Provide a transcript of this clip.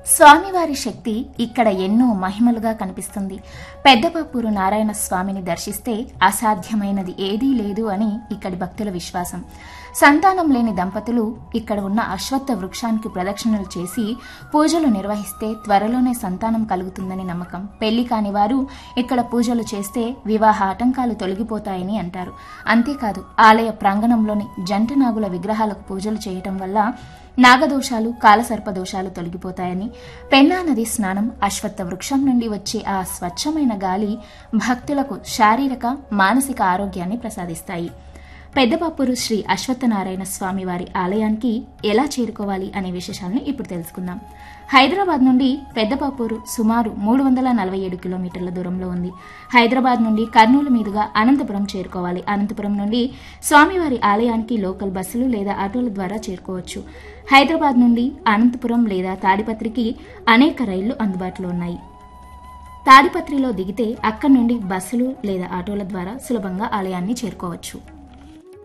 స్వామివారి శక్తి ఇక్కడ ఎన్నో మహిమలుగా కనిపిస్తుంది పెద్దపాపూరు నారాయణ స్వామిని దర్శిస్తే అసాధ్యమైనది ఏదీ లేదు అని ఇక్కడి భక్తుల విశ్వాసం సంతానం లేని దంపతులు ఇక్కడ ఉన్న అశ్వత్థ వృక్షానికి ప్రదక్షిణలు చేసి పూజలు నిర్వహిస్తే త్వరలోనే సంతానం కలుగుతుందని నమ్మకం పెళ్లి కాని వారు ఇక్కడ పూజలు చేస్తే వివాహ ఆటంకాలు తొలగిపోతాయని అంటారు అంతేకాదు ఆలయ ప్రాంగణంలోని జంట నాగుల విగ్రహాలకు పూజలు చేయటం వల్ల నాగదోషాలు కాలసర్పదోషాలు తొలగిపోతాయని పెన్నా నది స్నానం అశ్వత్థ వృక్షం నుండి వచ్చే ఆ స్వచ్ఛమైన గాలి భక్తులకు శారీరక మానసిక ఆరోగ్యాన్ని ప్రసాదిస్తాయి పెద్దపాపూరు శ్రీ అశ్వత్థనారాయణ స్వామి వారి ఆలయానికి ఎలా చేరుకోవాలి అనే విశేషాలను ఇప్పుడు తెలుసుకుందాం హైదరాబాద్ నుండి పెద్దపాపూరు సుమారు మూడు వందల నలభై ఏడు కిలోమీటర్ల దూరంలో ఉంది హైదరాబాద్ నుండి కర్నూలు మీదుగా అనంతపురం చేరుకోవాలి అనంతపురం నుండి స్వామివారి ఆలయానికి లోకల్ బస్సులు లేదా ఆటోల ద్వారా చేరుకోవచ్చు హైదరాబాద్ నుండి అనంతపురం లేదా తాడిపత్రికి అనేక రైళ్లు అందుబాటులో ఉన్నాయి తాడిపత్రిలో దిగితే అక్కడి నుండి బస్సులు లేదా ఆటోల ద్వారా సులభంగా ఆలయాన్ని చేరుకోవచ్చు